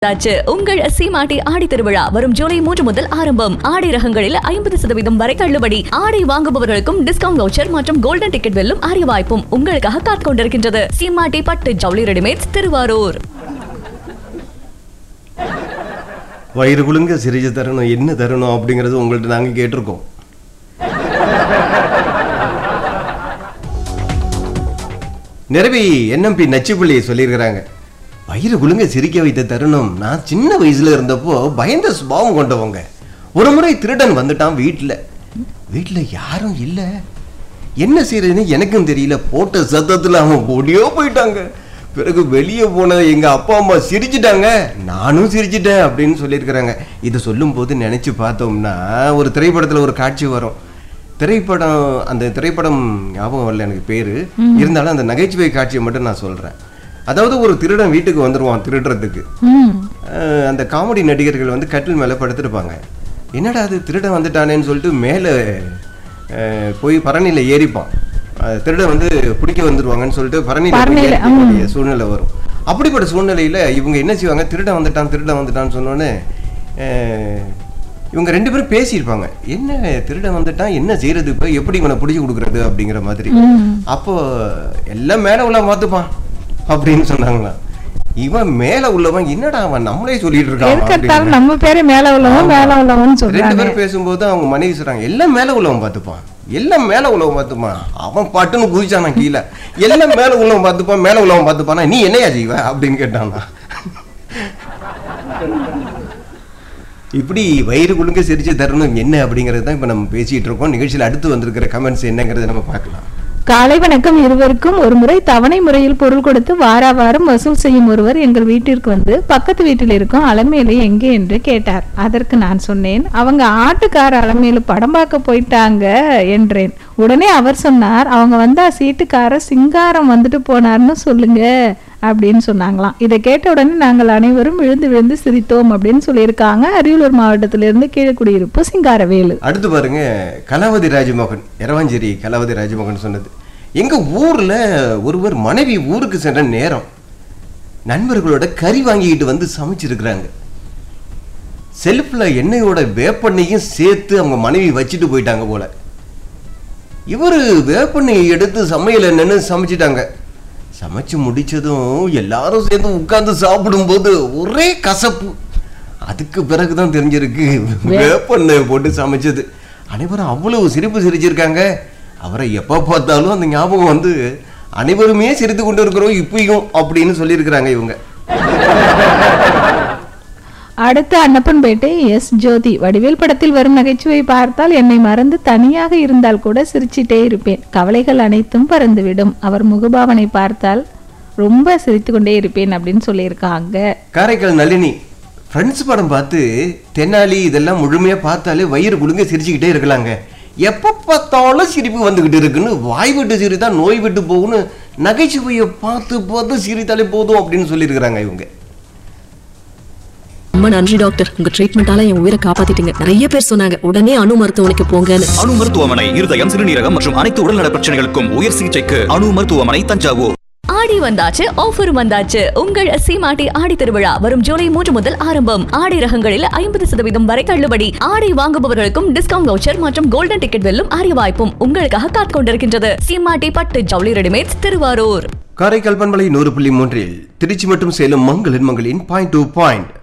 ஆச்சு உங்கள் சீமாட்டி ஆடி திருவிழா வரும் ஜூலை மூன்று முதல் ஆரம்பம் ஆடை ரகங்களில் ஐம்பது சதவீதம் வரை தள்ளுபடி ஆடை வாங்குபவர்களுக்கும் டிஸ்கவுண்ட் வவுச்சர் மற்றும் கோல்டன் டிக்கெட் வெல்லும் அரிய வாய்ப்பும் உங்களுக்காக காத்துக் கொண்டிருக்கின்றது சீமாட்டி பட்டு ஜவுளி ரெடிமேட்ஸ் திருவாரூர் வயிறு குலுங்க சிரிச்ச தரணும் என்ன தரணும் அப்படிங்கிறது உங்கள்ட்ட நாங்கள் கேட்டிருக்கோம் நிரவி என்எம்பி நச்சுப்பிள்ளி சொல்லியிருக்கிறாங்க வயிறு குலுங்க சிரிக்க வைத்த தருணம் நான் சின்ன வயசுல இருந்தப்போ பயந்த சுபாவம் கொண்டவங்க ஒரு முறை திருடன் வந்துட்டான் வீட்டில் வீட்டில் யாரும் இல்லை என்ன செய்யறதுன்னு எனக்கும் தெரியல போட்ட சத்தத்தில் அவன் ஓடியோ போயிட்டாங்க பிறகு வெளியே போன எங்க அப்பா அம்மா சிரிச்சிட்டாங்க நானும் சிரிச்சிட்டேன் அப்படின்னு சொல்லியிருக்கிறாங்க இதை சொல்லும்போது நினைச்சு பார்த்தோம்னா ஒரு திரைப்படத்துல ஒரு காட்சி வரும் திரைப்படம் அந்த திரைப்படம் ஞாபகம் வரல எனக்கு பேரு இருந்தாலும் அந்த நகைச்சுவை காட்சியை மட்டும் நான் சொல்றேன் அதாவது ஒரு திருடன் வீட்டுக்கு வந்துருவான் திருடுறதுக்கு அஹ் அந்த காமெடி நடிகர்கள் வந்து கட்டில் மேலே படுத்திருப்பாங்க என்னடா அது திருடன் வந்துட்டானேன்னு சொல்லிட்டு மேலே அஹ், போய் பரணியில் ஏறிப்பான் அஹ், திருடன் வந்து பிடிக்க வந்துருவாங்கன்னு சொல்லிட்டு பரணியில் போய் பரணியில, ஏறிக்கக்கூடிய சூழ்நிலை வரும் அப்படிப்பட்ட சூழ்நிலையில் இவங்க என்ன செய்வாங்க திருடன் வந்துட்டான் திருடன் வந்துட்டான்னு சொன்னோன்னே அஹ், இவங்க ரெண்டு பேரும் பேசியிருப்பாங்க என்ன திருடன் வந்துட்டான் என்ன செய்யறது இப்போ எப்படி இவனை பிடிச்சி கொடுக்குறது அப்படிங்கிற மாதிரி அப்போ எல்லாம் மேலே உள்ள பார்த்துப்பான் அப்படின்னு சொன்னாங்களாம் இவன் மேல உள்ளவன் என்னடா அவன் நம்மளே சொல்லிட்டு இருக்கான் எதுக்கெடுத்தாலும் அப்படின்னு. நம்ம பேரு மேல உள்ளவன் மேல உள்ளவன் ரெண்டு சொல்றாங்க பேரும் பேசும்போது அவங்க மனைவி சொல்றாங்க எல்லாம் மேல உள்ளவன் பார்த்துப்பான் எல்லாம் மேல உள்ளவன் பார்த்துப்பான் அவன் பட்டுன்னு குதிச்சானா கீழே எல்லாம் மேல உள்ளவன் பார்த்துப்பான் மேல உள்ளவன் பார்த்துப்பானா நீ என்னையா செய்வ அப்படின்னு கேட்டானா இப்படி வயிறு குலுங்க சிரிச்சு தரணும் என்ன அப்படிங்கிறது தான் இப்போ நம்ம பேசிட்டு இருக்கோம் நிகழ்ச்சியில் அடுத்து வந்திருக்கிற கமெண்ட்ஸ் என்னங்கிறத நம்ம பார்க்கலாம் காலை வணக்கம் இருவருக்கும் ஒரு முறை தவணை முறையில் பொருள் கொடுத்து வாரா வாரம் வசூல் செய்யும் ஒருவர் எங்கள் வீட்டிற்கு வந்து பக்கத்து வீட்டில் இருக்கும் அலமேலு எங்கே என்று கேட்டார் அதற்கு நான் சொன்னேன் அவங்க ஆட்டுக்கார அலமேலு படம் பார்க்க போயிட்டாங்க என்றேன் உடனே அவர் சொன்னார் அவங்க வந்தா சீட்டுக்கார சிங்காரம் வந்துட்டு போனார்னு சொல்லுங்க அப்படின்னு சொன்னாங்களாம் இதை கேட்ட உடனே நாங்கள் அனைவரும் விழுந்து விழுந்து சிரித்தோம் அப்படின்னு சொல்லியிருக்காங்க அரியலூர் மாவட்டத்திலிருந்து கீழக்குடியிருப்பு சிங்காரவேலு அடுத்து பாருங்க கலாவதி ராஜமோகன் எரவாஞ்சேரி கலாவதி ராஜமோகன் சொன்னது எங்க ஊர்ல ஒருவர் மனைவி ஊருக்கு சென்ற நேரம் நண்பர்களோட கறி வாங்கிக்கிட்டு வந்து சமைச்சிருக்கிறாங்க செல்ஃப்ல எண்ணெயோட வேப்பெண்ணையும் சேர்த்து அவங்க மனைவி வச்சுட்டு போயிட்டாங்க போல இவரு வேப்பெண்ணெயை எடுத்து சமையல் என்னன்னு சமைச்சிட்டாங்க சமைச்சு முடிச்சதும் எல்லாரும் சேர்ந்து உட்கார்ந்து சாப்பிடும்போது ஒரே கசப்பு அதுக்கு பிறகுதான் தெரிஞ்சிருக்கு வேப்பெண்ணெய் போட்டு சமைச்சது அனைவரும் அவ்வளவு சிரிப்பு சிரிச்சிருக்காங்க அவரை எப்போ பார்த்தாலும் அந்த ஞாபகம் வந்து அனைவருமே சிரித்து கொண்டு இருக்கிறோம் இப்பயும் அப்படின்னு சொல்லியிருக்கிறாங்க இவங்க அடுத்து அன்னப்பன்பேட்டை எஸ் ஜோதி வடிவேல் படத்தில் வரும் நகைச்சுவை பார்த்தால் என்னை மறந்து தனியாக இருந்தால் கூட சிரிச்சிட்டே இருப்பேன் கவலைகள் அனைத்தும் பறந்துவிடும் அவர் முகபாவனை பார்த்தால் ரொம்ப சிரித்து கொண்டே இருப்பேன் அப்படின்னு சொல்லியிருக்காங்க காரைக்கால் நளினி ஃப்ரெண்ட்ஸ் படம் பார்த்து தென்னாலி இதெல்லாம் முழுமையா பார்த்தாலே வயிறு குலுங்க சிரிச்சுக்கிட்டே இருக்கலாங்க எப்போ பார்த்தாலும் சிரிப்பு வந்துகிட்டு இருக்குன்னு வாய் விட்டு சிரித்தா நோய் விட்டு போகும்னு நகைச்சுவையை பார்த்து பார்த்து சிரித்தாலே போதும் அப்படின்னு சொல்லியிருக்கிறாங்க இவங்க ரொம்ப நன்றி டாக்டர் உங்க ட்ரீட்மெண்டால என் உயிரை காப்பாத்திட்டீங்க நிறைய பேர் சொன்னாங்க உடனே அணு மருத்துவமனைக்கு போங்கன்னு அணு மருத்துவமனை இருதயம் சிறுநீரகம் மற்றும் அனைத்து உடல்நல பிரச்சனைகளுக்கும் உயர் சிகிச்சைக்கு அணு மருத்துவமனை தஞ்சாவூர் ஆடி வந்தாச்சு ஆஃபரும் வந்தாச்சு உங்கள் சீமாட்டி ஆடி திருவிழா வரும் ஜூலை மூன்று முதல் ஆரம்பம் ஆடை ரகங்களில் ஐம்பது சதவீதம் வரை தள்ளுபடி ஆடை வாங்குபவர்களுக்கும் டிஸ்கவுண்ட் வவுச்சர் மற்றும் கோல்டன் டிக்கெட் வெல்லும் அரிய வாய்ப்பும் உங்களுக்காக காத்துக் கொண்டிருக்கின்றது சீமாட்டி பட்டு ஜவுளி ரெடிமேட்ஸ் திருவாரூர் காரைக்கால் பண்பலை நூறு புள்ளி மூன்றில் திருச்சி மற்றும் சேலம் மங்களின் மங்களின் பாயிண்ட் டு பாயிண்ட்